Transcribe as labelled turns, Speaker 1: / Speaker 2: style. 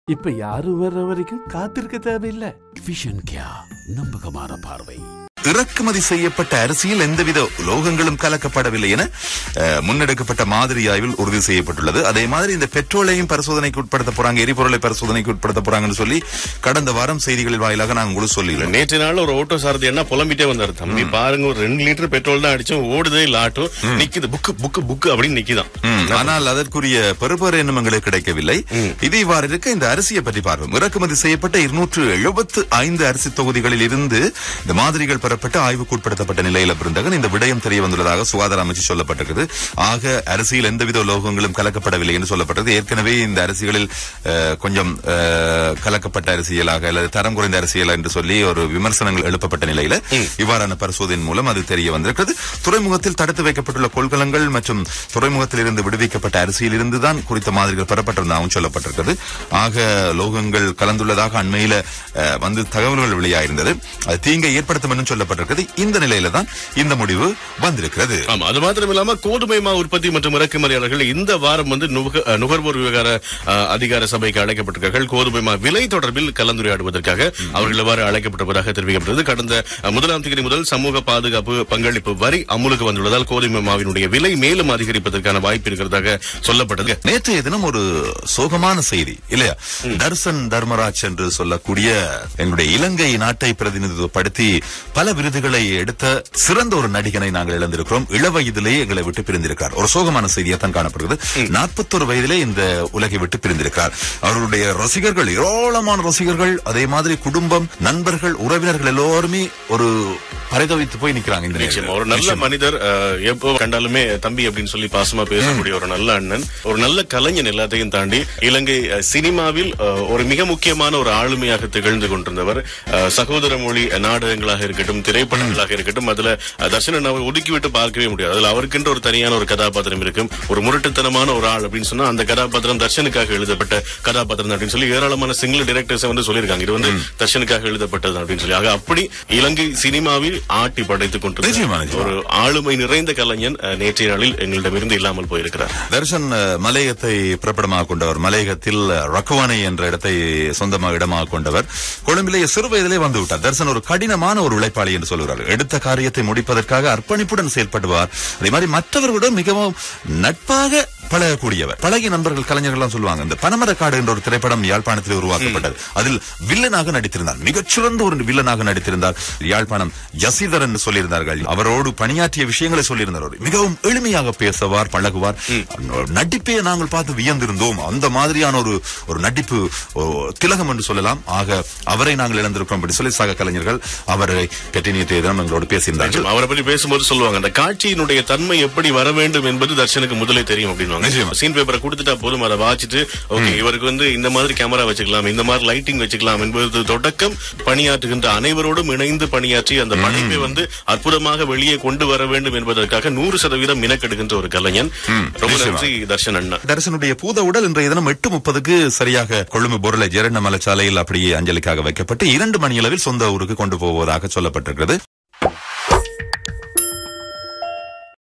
Speaker 1: இப்ப யாரும் வர்ற வரைக்கும் காத்திருக்க தேவையில்லை
Speaker 2: விஷன் கியா நம்பகமான பார்வை
Speaker 3: இறக்குமதி செய்யப்பட்ட அரிசியில் எந்தவித உலோகங்களும் கலக்கப்படவில்லை என அஹ், முன்னெடுக்கப்பட்ட மாதிரி ஆய்வில் உறுதி செய்யப்பட்டுள்ளது அதே மாதிரி இந்த பெட்ரோலையும் பரிசோதனைக்கு உட்படுத்த போறாங்க எரிபொருளை பரிசோதனைக்கு உட்படுத்த போறாங்கன்னு சொல்லி கடந்த வாரம் செய்திகளின் வாயிலாக நான் உங்களுக்கு சொல்லியிருந்தேன்
Speaker 4: நேற்று நாள் ஒரு ஓட்டோ சாரதி என்ன புலம்பிட்டே வந்தாரு தம்பி பாருங்க ஒரு ரெண்டு லிட்டர் பெட்ரோல் தான் அடிச்சோம் ஓடுதே இல்ல ஆட்டோ நிக்குது புக்கு புக்கு புக்கு அப்படின்னு நிக்குதான்
Speaker 3: ம், ஆனால் அதற்குரிய பெறுபேறு இன்னும் எங்களுக்கு கிடைக்கவில்லை இது இவ்வாறு இருக்க இந்த அரிசியை பற்றி பார்ப்போம் இறக்குமதி செய்யப்பட்ட இருநூற்று எழுபத்து ஐந்து அரிசி தொகுதிகளில் இருந்து இந்த மாதிரிகள் பெறப்பட்டு ஆய்வுக்கு உட்படுத்தப்பட்ட நிலையில பிறந்தகன் இந்த விடயம் தெரிய வந்துள்ளதாக சுகாதார அமைச்சு சொல்லப்பட்டிருக்கிறது ஆக அரிசியில் எந்தவித உலோகங்களும் கலக்கப்படவில்லை என்று சொல்லப்பட்டது ஏற்கனவே இந்த அரிசிகளில் அஹ், கொஞ்சம் அஹ், கலக்கப்பட்ட அரசியலாக அல்லது தரம் குறைந்த அரசியல் என்று சொல்லி ஒரு விமர்சனங்கள் எழுப்பப்பட்ட நிலையில இவ்வாறான பரிசோதனை மூலம் அது தெரிய வந்திருக்கிறது துறைமுகத்தில் தடுத்து வைக்கப்பட்டுள்ள கொள்கலங்கள் மற்றும் துறைமுகத்தில் இருந்து விடுவிக்கப்பட்ட அரிசியில் இருந்துதான் குறித்த மாதிரிகள் பெறப்பட்டிருந்தாகவும் சொல்லப்பட்டிருக்கிறது ஆக லோகங்கள் கலந்துள்ளதாக அண்மையில அஹ், வந்து தகவல்கள் வெளியாயிருந்தது அது தீங்கை ஏற்படுத்தும் என்றும் சொல்லப்பட்டிருக்கிறது இந்த நிலையில தான் இந்த முடிவு வந்திருக்கிறது
Speaker 4: ஆமா அது மாத்திரம் இல்லாம கோதுமை மா உற்பத்தி மற்றும் இறக்குமதியாளர்கள் இந்த வாரம் வந்து நுக- அஹ், நுகர்வோர் விவகார அஹ், அதிகார சபைக்கு அழைக்கப்பட்டிருக்கார்கள் கோதுமை மா விலை தொடர்பில் கலந்துரையாடுவதற்காக அவர்கள் இவ்வாறு அழைக்கப்பட்டிருப்பதாக தெரிவிக்கப்பட்டது கடந்த அஹ், முதலாம் தேதி முதல் சமூக பாதுகாப்பு பங்களிப்பு வரி அமுலுக்கு வந்துள்ளதால் கோதுமை மாவினுடைய விலை மேலும் அதிகரிப்பதற்கான வாய்ப்பு இருக்கிறதாக சொல்லப்பட்டது
Speaker 3: நேற்றைய தினம் ஒரு சோகமான செய்தி இல்லையா தர்சன் தர்மராஜ் என்று சொல்லக்கூடிய எங்களுடைய இலங்கை நாட்டை பிரதிநிதித்துவப்படுத்தி பல விருதுகளை எடுத்த சிறந்த ஒரு நடிகனை நாங்கள் இழந்திருக்கிறோம் இளவயதிலேயே எங்களை விட்டு பிரிந்திருக்கிறார் ஒரு சோகமான செய்தியாத்தான் காணப்படுகிறது நாற்பத்தொரு வயதிலே இந்த உலகை விட்டு பிரிந்திருக்கிறார் அவருடைய ரசிகர்கள் ஏராளமான ரசிகர்கள் அதே மாதிரி குடும்பம் நண்பர்கள் உறவினர்கள் எல்லோருமே ஒரு பரிதவித்து போய் நிக்கிறாங்க இந்த
Speaker 4: நிச்சயமா
Speaker 3: நேரத்தில்.
Speaker 4: ஒரு நல்ல மனிதர் அஹ், எப்போ கண்டாலுமே தம்பி அப்படின்னு சொல்லி பாசமா பேசக்கூடிய ஒரு நல்ல அண்ணன் ஒரு நல்ல கலைஞன் எல்லாத்தையும் தாண்டி இலங்கை அஹ், சினிமாவில் அஹ், ஒரு மிக முக்கியமான ஒரு ஆளுமையாக திகழ்ந்து கொண்டிருந்தவர் அஹ், சகோதர மொழி நாடகங்களாக இருக்கட்டும் திரைப்படங்களாக இருக்கட்டும் அதுல அஹ், தர்ஷனன் அவர் ஒதுக்கிவிட்டு பார்க்கவே முடியாது அதுல அவருக்கென்று ஒரு தனியான ஒரு கதாபாத்திரம் இருக்கும் ஒரு முரட்டுத்தனமான ஒரு ஆள் அப்படின்னு சொன்னா அந்த கதாபாத்திரம் தர்ஷனுக்காக எழுதப்பட்ட கதாபாத்திரம் அப்படின்னு சொல்லி ஏராளமான சிங்கிள் டிரெக்டர்ஸ் வந்து சொல்லியிருக்காங்க இது வந்து தர்ஷனுக்காக எழுதப்பட்டது அப்படின்னு சொல்லி ஆக அப்படி இலங்கை சினிமாவில் ஆட்டி படைத்துக்
Speaker 3: நிச்சயமா,
Speaker 4: கொண்டிருந்த
Speaker 3: நிச்சயமா.
Speaker 4: ஒரு ஆளுமை நிறைந்த கலைஞன் அஹ், நேற்றைய நாளில் எங்களிடமிருந்து இல்லாமல் போயிருக்கிறார்
Speaker 3: தர்ஷன் அஹ், மலையகத்தை பிறப்பிடமாக கொண்டவர் மலையகத்தில் ரக்குவானை என்ற இடத்தை சொந்தமாக இடமாக கொண்டவர் கொழும்பிலே சிறு வயதிலே வந்து விட்டார் தர்ஷன் ஒரு கடினமான ஒரு உழைப்பாளி என்று சொல்கிறார் எடுத்த காரியத்தை முடிப்பதற்காக அர்ப்பணிப்புடன் செயல்படுவார் அதே மாதிரி மற்றவர்களுடன் மிகவும் நட்பாக பழகக்கூடியவர் பழகிய நண்பர்கள் கலைஞர்கள் சொல்லுவாங்க இந்த பனமரக்காடு என்ற ஒரு திரைப்படம் யாழ்ப்பாணத்தில் உருவாக்கப்பட்டது அதில் வில்லனாக நடித்திருந்தார் மிகச்சிறந்த ஒரு வில்லனாக நடித்திருந்தார் யாழ்ப்பாணம் ஜசீதர் என்று சொல்லியிருந்தார்கள் அவரோடு பணியாற்றிய விஷயங்களை சொல்லியிருந்தார் அவர். மிகவும் எளிமையாக பேசுவார் பழகுவார் நடிப்பை நாங்கள் பார்த்து வியந்திருந்தோம் அந்த மாதிரியான ஒரு ஒரு நடிப்பு ஓ, திலகம் என்று சொல்லலாம் ஆக அவரை நாங்கள் இழந்திருக்கிறோம் அப்படி சொல்லி சக கலைஞர்கள் அவரை பற்றி நேற்றைய தினம் எங்களோடு பேசியிருந்தார்கள்
Speaker 4: அவரை பற்றி பேசும்போது சொல்லுவாங்க அந்த காட்சியினுடைய தன்மை எப்படி வர வேண்டும் என்பது தர்ஷனுக்கு முதலே தெரியும்
Speaker 3: நிச்சயமா.
Speaker 4: அப்படின்னுவாங்க சீன் பேப்பரை கொடுத்துட்டா போதும் அதை வாசிட்டு ஓகே இவருக்கு வந்து இந்த மாதிரி கேமரா வச்சுக்கலாம் இந்த மாதிரி லைட்டிங் வச்சுக்கலாம் என்பது தொடக்கம் பணியாற்றுகின்ற அனைவரோடும் இணைந்து பணியாற்றி அந்த படைப்பை வந்து அற்புதமாக வெளியே கொண்டு வர வேண்டும் என்பதற்காக நூறு சதவீதம் மினக்கெடுகின்ற ஒரு கலைஞன் ரொம்ப நன்றி தர்ஷன் அண்ணா
Speaker 3: தரிசனுடைய பூத உடல் இன்றைய தினம் எட்டு முப்பதுக்கு சரியாக கொழும்பு பொருளை ஜெரண மலைச்சாலையில் அப்படியே அஞ்சலிக்காக வைக்கப்பட்டு இரண்டு மணியளவில் சொந்த ஊருக்கு கொண்டு போவதாக சொல்லப்பட்டிருக்கிறது